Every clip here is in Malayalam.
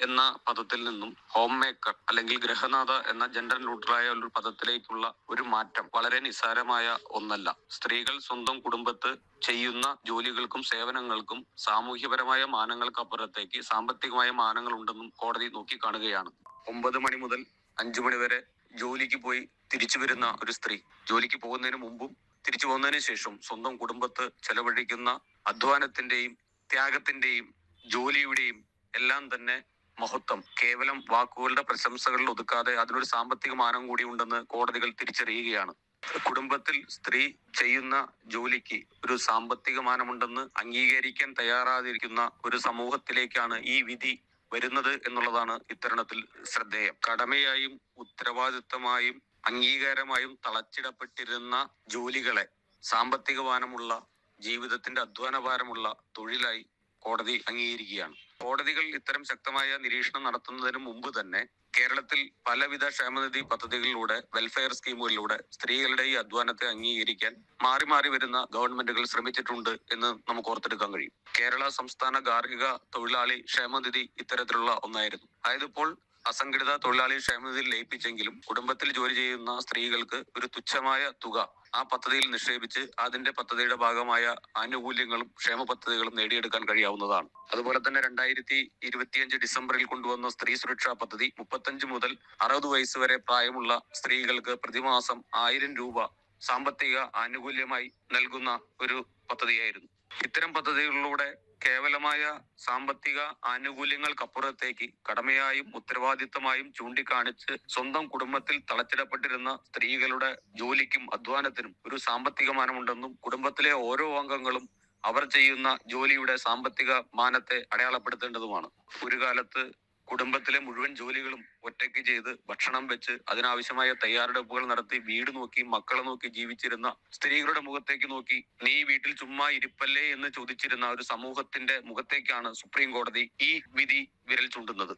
എന്ന പദത്തിൽ നിന്നും ഹോം മേക്കർ അല്ലെങ്കിൽ ഗൃഹനാഥ എന്ന ജെൻഡർ ന്യൂട്രലായ ഒരു പദത്തിലേക്കുള്ള ഒരു മാറ്റം വളരെ നിസ്സാരമായ ഒന്നല്ല സ്ത്രീകൾ സ്വന്തം കുടുംബത്ത് ചെയ്യുന്ന ജോലികൾക്കും സേവനങ്ങൾക്കും സാമൂഹ്യപരമായ മാനങ്ങൾക്കപ്പുറത്തേക്ക് സാമ്പത്തികമായ മാനങ്ങൾ ഉണ്ടെന്നും കോടതി നോക്കിക്കാണുകയാണ് ഒമ്പത് മണി മുതൽ അഞ്ചു മണി വരെ ജോലിക്ക് പോയി തിരിച്ചു വരുന്ന ഒരു സ്ത്രീ ജോലിക്ക് പോകുന്നതിന് മുമ്പും തിരിച്ചു പോകുന്നതിന് ശേഷം സ്വന്തം കുടുംബത്ത് ചെലവഴിക്കുന്ന അധ്വാനത്തിന്റെയും ത്യാഗത്തിന്റെയും ജോലിയുടെയും എല്ലാം തന്നെ മഹത്വം കേവലം വാക്കുകളുടെ പ്രശംസകളിൽ ഒതുക്കാതെ അതിനൊരു സാമ്പത്തിക മാനം കൂടി ഉണ്ടെന്ന് കോടതികൾ തിരിച്ചറിയുകയാണ് കുടുംബത്തിൽ സ്ത്രീ ചെയ്യുന്ന ജോലിക്ക് ഒരു സാമ്പത്തിക മാനമുണ്ടെന്ന് അംഗീകരിക്കാൻ തയ്യാറാതിരിക്കുന്ന ഒരു സമൂഹത്തിലേക്കാണ് ഈ വിധി വരുന്നത് എന്നുള്ളതാണ് ഇത്തരണത്തിൽ ശ്രദ്ധേയം കടമയായും ഉത്തരവാദിത്തമായും അംഗീകാരമായും തളച്ചിടപ്പെട്ടിരുന്ന ജോലികളെ സാമ്പത്തിക മാനമുള്ള ജീവിതത്തിന്റെ അധ്വാനഭാരമുള്ള തൊഴിലായി കോടതി അംഗീകരിക്കുകയാണ് കോടതികൾ ഇത്തരം ശക്തമായ നിരീക്ഷണം നടത്തുന്നതിന് മുമ്പ് തന്നെ കേരളത്തിൽ പലവിധ ക്ഷേമനിധി പദ്ധതികളിലൂടെ വെൽഫെയർ സ്കീമുകളിലൂടെ സ്ത്രീകളുടെ ഈ അധ്വാനത്തെ അംഗീകരിക്കാൻ മാറി മാറി വരുന്ന ഗവൺമെന്റുകൾ ശ്രമിച്ചിട്ടുണ്ട് എന്ന് നമുക്ക് ഓർത്തെടുക്കാൻ കഴിയും കേരള സംസ്ഥാന ഗാർഹിക തൊഴിലാളി ക്ഷേമനിധി ഇത്തരത്തിലുള്ള ഒന്നായിരുന്നു അതായത് ഇപ്പോൾ അസംഘടിത തൊഴിലാളി ക്ഷേമനിധിയിൽ ലയിപ്പിച്ചെങ്കിലും കുടുംബത്തിൽ ജോലി ചെയ്യുന്ന സ്ത്രീകൾക്ക് ഒരു തുച്ഛമായ തുക ആ പദ്ധതിയിൽ നിക്ഷേപിച്ച് അതിന്റെ പദ്ധതിയുടെ ഭാഗമായ ആനുകൂല്യങ്ങളും ക്ഷേമ പദ്ധതികളും നേടിയെടുക്കാൻ കഴിയാവുന്നതാണ് അതുപോലെ തന്നെ രണ്ടായിരത്തി ഇരുപത്തിയഞ്ച് ഡിസംബറിൽ കൊണ്ടുവന്ന സ്ത്രീ സുരക്ഷാ പദ്ധതി മുപ്പത്തഞ്ച് മുതൽ അറുപത് വയസ്സ് വരെ പ്രായമുള്ള സ്ത്രീകൾക്ക് പ്രതിമാസം ആയിരം രൂപ സാമ്പത്തിക ആനുകൂല്യമായി നൽകുന്ന ഒരു പദ്ധതിയായിരുന്നു ഇത്തരം പദ്ധതികളിലൂടെ കേവലമായ സാമ്പത്തിക ആനുകൂല്യങ്ങൾക്കപ്പുറത്തേക്ക് കടമയായും ഉത്തരവാദിത്തമായും ചൂണ്ടിക്കാണിച്ച് സ്വന്തം കുടുംബത്തിൽ തളച്ചിടപ്പെട്ടിരുന്ന സ്ത്രീകളുടെ ജോലിക്കും അധ്വാനത്തിനും ഒരു സാമ്പത്തിക മാനമുണ്ടെന്നും കുടുംബത്തിലെ ഓരോ അംഗങ്ങളും അവർ ചെയ്യുന്ന ജോലിയുടെ സാമ്പത്തിക മാനത്തെ അടയാളപ്പെടുത്തേണ്ടതുമാണ് ഒരു കാലത്ത് കുടുംബത്തിലെ മുഴുവൻ ജോലികളും ഒറ്റയ്ക്ക് ചെയ്ത് ഭക്ഷണം വെച്ച് അതിനാവശ്യമായ തയ്യാറെടുപ്പുകൾ നടത്തി വീട് നോക്കി മക്കളെ നോക്കി ജീവിച്ചിരുന്ന സ്ത്രീകളുടെ മുഖത്തേക്ക് നോക്കി നീ വീട്ടിൽ ചുമ്മാ ഇരിപ്പല്ലേ എന്ന് ചോദിച്ചിരുന്ന ഒരു സമൂഹത്തിന്റെ മുഖത്തേക്കാണ് സുപ്രീം കോടതി ഈ വിധി വിരൽ ചൂണ്ടുന്നത്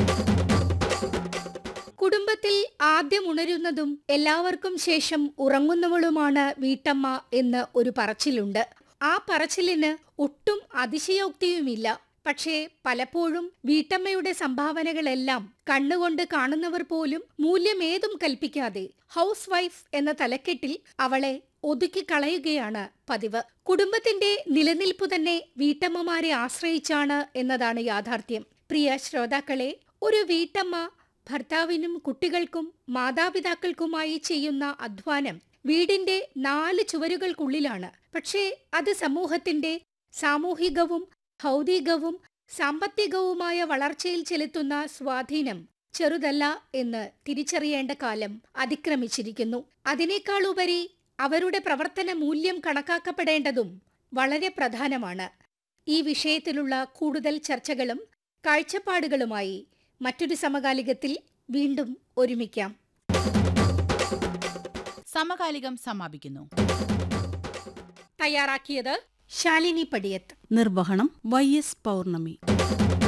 കുടുംബത്തിൽ ആദ്യം ഉണരുന്നതും എല്ലാവർക്കും ശേഷം ഉറങ്ങുന്നവളുമാണ് വീട്ടമ്മ എന്ന് ഒരു പറച്ചിലുണ്ട് ആ പറച്ചിലിന് ഒട്ടും അതിശയോക്തിയുമില്ല പക്ഷേ പലപ്പോഴും വീട്ടമ്മയുടെ സംഭാവനകളെല്ലാം കണ്ണുകൊണ്ട് കാണുന്നവർ പോലും മൂല്യമേതും കൽപ്പിക്കാതെ ഹൗസ് വൈഫ് എന്ന തലക്കെട്ടിൽ അവളെ ഒതുക്കി കളയുകയാണ് പതിവ് കുടുംബത്തിന്റെ നിലനിൽപ്പ് തന്നെ വീട്ടമ്മമാരെ ആശ്രയിച്ചാണ് എന്നതാണ് യാഥാർത്ഥ്യം പ്രിയ ശ്രോതാക്കളെ ഒരു വീട്ടമ്മ ഭർത്താവിനും കുട്ടികൾക്കും മാതാപിതാക്കൾക്കുമായി ചെയ്യുന്ന അധ്വാനം വീടിന്റെ നാല് ചുവരുകൾക്കുള്ളിലാണ് പക്ഷേ അത് സമൂഹത്തിന്റെ സാമൂഹികവും ഭൗതികവും സാമ്പത്തികവുമായ വളർച്ചയിൽ ചെലുത്തുന്ന സ്വാധീനം ചെറുതല്ല എന്ന് തിരിച്ചറിയേണ്ട കാലം അതിക്രമിച്ചിരിക്കുന്നു അതിനേക്കാളുപരി അവരുടെ പ്രവർത്തന മൂല്യം കണക്കാക്കപ്പെടേണ്ടതും വളരെ പ്രധാനമാണ് ഈ വിഷയത്തിലുള്ള കൂടുതൽ ചർച്ചകളും കാഴ്ചപ്പാടുകളുമായി മറ്റൊരു സമകാലികത്തിൽ വീണ്ടും ഒരുമിക്കാം സമകാലികം സമാപിക്കുന്നു തയ്യാറാക്കിയത് ശാലിനി പടിയത്ത് നിർവഹണം വൈ എസ് പൗർണമി